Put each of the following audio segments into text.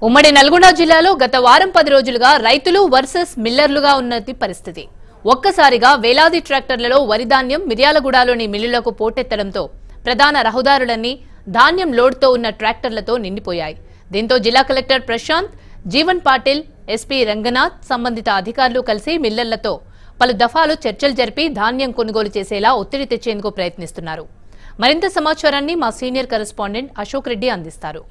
ఉమ్మడి నల్గొండ జిల్లాలో గత వారం పది రోజులుగా రైతులు వర్సెస్ మిల్లర్లుగా ఉన్నది పరిస్థితి ఒక్కసారిగా వేలాది ట్రాక్టర్లలో వరి ధాన్యం మిర్యాలగూడలోని మిల్లులకు పోటెత్తడంతో ప్రధాన రహదారులన్నీ ధాన్యం లోడ్తో ఉన్న ట్రాక్టర్లతో నిండిపోయాయి దీంతో జిల్లా కలెక్టర్ ప్రశాంత్ జీవన్ పాటిల్ ఎస్పీ రంగనాథ్ సంబంధిత అధికారులు కలిసి మిల్లర్లతో పలు దఫాలు చర్చలు జరిపి ధాన్యం కొనుగోలు చేసేలా ఒత్తిడి తెచ్చేందుకు ప్రయత్నిస్తున్నారు మరింత సమాచారాన్ని మా సీనియర్ కరెస్పాండెంట్ అశోక్ రెడ్డి అందిస్తారు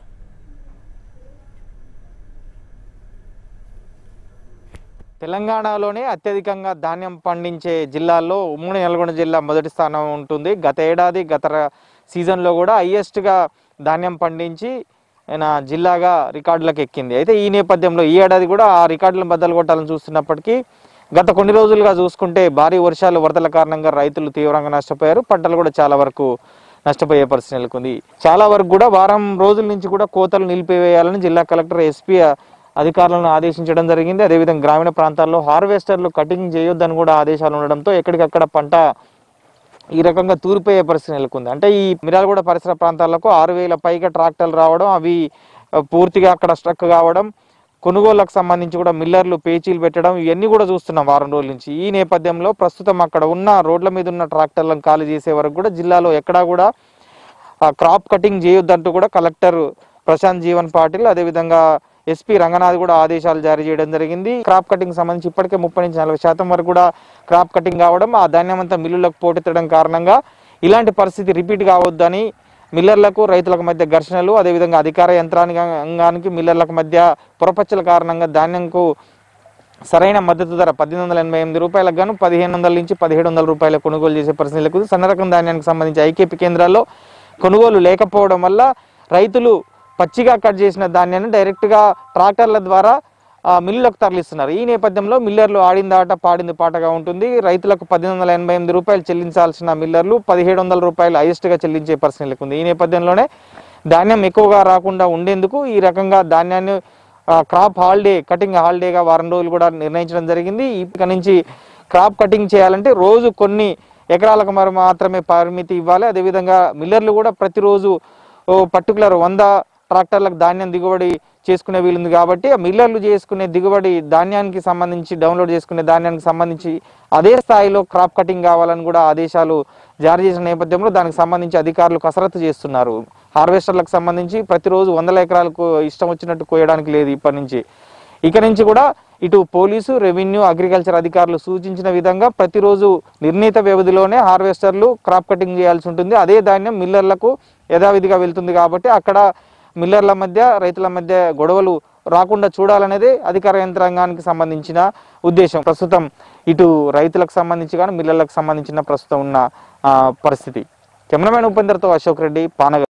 తెలంగాణలోనే అత్యధికంగా ధాన్యం పండించే జిల్లాల్లో ఉమ్మడి నల్గొండ జిల్లా మొదటి స్థానం ఉంటుంది గత ఏడాది గత ర- సీజన్లో కూడా హైయెస్ట్గా ధాన్యం పండించి ఆయన జిల్లాగా రికార్డులకు ఎక్కింది అయితే ఈ నేపథ్యంలో ఈ ఏడాది కూడా ఆ రికార్డులను బద్దలు కొట్టాలని చూస్తున్నప్పటికీ గత కొన్ని రోజులుగా చూసుకుంటే భారీ వర్షాలు వరదల కారణంగా రైతులు తీవ్రంగా నష్టపోయారు పంటలు కూడా చాలా వరకు నష్టపోయే పరిస్థితి నెలకొంది చాలా వరకు కూడా వారం రోజుల నుంచి కూడా కోతలు నిలిపివేయాలని జిల్లా కలెక్టర్ ఎస్పీ అధికారులను ఆదేశించడం జరిగింది అదేవిధంగా గ్రామీణ ప్రాంతాల్లో హార్వెస్టర్లు కటింగ్ చేయొద్దని కూడా ఆదేశాలు ఉండడంతో ఎక్కడికక్కడ పంట ఈ రకంగా తూరిపోయే పరిస్థితి నెలకొంది అంటే ఈ మిరాలగూడ పరిసర ప్రాంతాలకు ఆరు వేల పైగా ట్రాక్టర్లు రావడం అవి ఆ, పూర్తిగా అక్కడ స్ట్రక్ కావడం కొనుగోళ్లకు సంబంధించి కూడా మిల్లర్లు పేచీలు పెట్టడం ఇవన్నీ కూడా చూస్తున్నాం వారం రోజుల నుంచి ఈ నేపథ్యంలో ప్రస్తుతం అక్కడ ఉన్న రోడ్ల మీద ఉన్న ట్రాక్టర్లను ఖాళీ చేసే వరకు కూడా జిల్లాలో ఎక్కడా కూడా ఆ క్రాప్ కటింగ్ చేయొద్దంటూ కూడా కలెక్టర్ ప్రశాంత్ జీవన్ పాటిల్ అదేవిధంగా ఎస్పీ రంగనాథ్ కూడా ఆదేశాలు జారీ చేయడం జరిగింది క్రాప్ కటింగ్ సంబంధించి ఇప్పటికే ముప్పై నుంచి నలభై శాతం వరకు కూడా క్రాప్ కటింగ్ కావడం ఆ ధాన్యం అంతా మిల్లులకు పోటెత్తడం కారణంగా ఇలాంటి పరిస్థితి రిపీట్ కావద్దని మిల్లర్లకు రైతులకు మధ్య ఘర్షణలు అదేవిధంగా అధికార యంత్రాంగానికి మిల్లర్లకు మధ్య పొరపచ్చల కారణంగా ధాన్యంకు సరైన మద్దతు ధర పద్దెనిమిది వందల ఎనభై ఎనిమిది రూపాయలకు గాను పదిహేను వందల నుంచి పదిహేడు వందల రూపాయల కొనుగోలు చేసే పరిస్థితులకు సన్న రకం ధాన్యానికి సంబంధించి ఐకేపీ కేంద్రాల్లో కొనుగోలు లేకపోవడం వల్ల రైతులు పచ్చిగా కట్ చేసిన ధాన్యాన్ని డైరెక్ట్గా ట్రాక్టర్ల ద్వారా ఆ, మిల్లులకు తరలిస్తున్నారు ఈ నేపథ్యంలో మిల్లర్లు ఆడింది ఆట పాడింది పాటగా ఉంటుంది రైతులకు పద్దెనిమిది వందల ఎనభై ఎనిమిది రూపాయలు చెల్లించాల్సిన మిల్లర్లు పదిహేడు వందల రూపాయలు హైయెస్ట్గా చెల్లించే పరిస్థితులకు ఉంది ఈ నేపథ్యంలోనే ధాన్యం ఎక్కువగా రాకుండా ఉండేందుకు ఈ రకంగా ధాన్యాన్ని ఆ, క్రాప్ హాలిడే కటింగ్ హాలిడేగా వారం రోజులు కూడా నిర్ణయించడం జరిగింది ఇక నుంచి క్రాప్ కటింగ్ చేయాలంటే రోజు కొన్ని ఎకరాలకు మరి మాత్రమే పరిమితి ఇవ్వాలి అదేవిధంగా మిల్లర్లు కూడా ప్రతిరోజు ఓ పర్టికులర్ వంద ట్రాక్టర్లకు ధాన్యం దిగుబడి చేసుకునే వీలుంది కాబట్టి ఆ మిల్లర్లు చేసుకునే దిగుబడి ధాన్యానికి సంబంధించి డౌన్లోడ్ చేసుకునే ధాన్యానికి సంబంధించి అదే స్థాయిలో క్రాప్ కటింగ్ కావాలని కూడా ఆదేశాలు జారీ చేసిన నేపథ్యంలో దానికి సంబంధించి అధికారులు కసరత్తు చేస్తున్నారు హార్వెస్టర్లకు సంబంధించి ప్రతిరోజు వందల ఎకరాలకు ఇష్టం వచ్చినట్టు కోయడానికి లేదు ఇప్పటి నుంచి ఇక నుంచి కూడా ఇటు పోలీసు రెవెన్యూ అగ్రికల్చర్ అధికారులు సూచించిన విధంగా ప్రతిరోజు నిర్ణీత వ్యవధిలోనే హార్వెస్టర్లు క్రాప్ కటింగ్ చేయాల్సి ఉంటుంది అదే ధాన్యం మిల్లర్లకు యథావిధిగా వెళ్తుంది కాబట్టి అక్కడ మిల్లర్ల మధ్య రైతుల మధ్య గొడవలు రాకుండా చూడాలనేదే అధికార యంత్రాంగానికి సంబంధించిన ఉద్దేశం ప్రస్తుతం ఇటు రైతులకు సంబంధించి కానీ మిల్లర్లకు సంబంధించిన ప్రస్తుతం ఉన్న ఆ, పరిస్థితి కెమెరామెన్ ఉపేందర్తో అశోక్ రెడ్డి పానగ